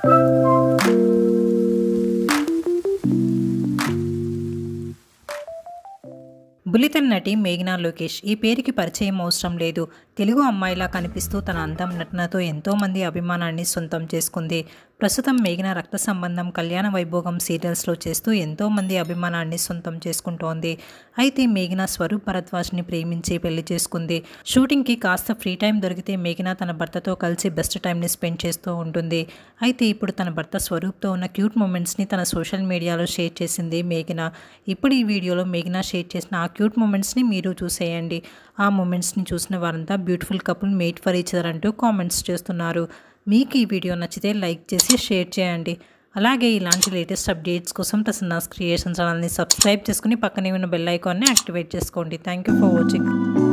బుల్లితెర నటి మేఘనా లోకేష్ ఈ పేరుకి పరిచయం అవసరం లేదు తెలుగు అమ్మాయిలా కనిపిస్తూ తన అందం నటనతో ఎంతో మంది అభిమానాన్ని సొంతం చేసుకుంది ప్రస్తుతం మేఘన రక్త సంబంధం కళ్యాణ వైభోగం సీరియల్స్లో చేస్తూ ఎంతో మంది అభిమానాన్ని సొంతం చేసుకుంటోంది అయితే మేఘన స్వరూప్ భరద్వాజ్ని ప్రేమించి పెళ్లి చేసుకుంది షూటింగ్కి కాస్త ఫ్రీ టైం దొరికితే మేఘన తన భర్తతో కలిసి బెస్ట్ టైంని స్పెండ్ చేస్తూ ఉంటుంది అయితే ఇప్పుడు తన భర్త స్వరూప్తో ఉన్న క్యూట్ మూమెంట్స్ని తన సోషల్ మీడియాలో షేర్ చేసింది మేఘన ఇప్పుడు ఈ వీడియోలో మేఘన షేర్ చేసిన ఆ క్యూట్ మూమెంట్స్ని మీరు చూసేయండి ఆ మూమెంట్స్ని చూసిన వారంతా beautiful couple made for each other అంటూ కామెంట్స్ చేస్తున్నారు మీకు ఈ వీడియో నచ్చితే లైక్ చేసి షేర్ చేయండి అలాగే ఇలాంటి లేటెస్ట్ అప్డేట్స్ కోసం ప్రసన్నాస్ క్రియేషన్ ఛానల్ని సబ్స్క్రైబ్ చేసుకుని పక్కనే ఉన్న బెల్ ఐకాన్ని యాక్టివేట్ చేసుకోండి థ్యాంక్ యూ ఫర్ వాచింగ్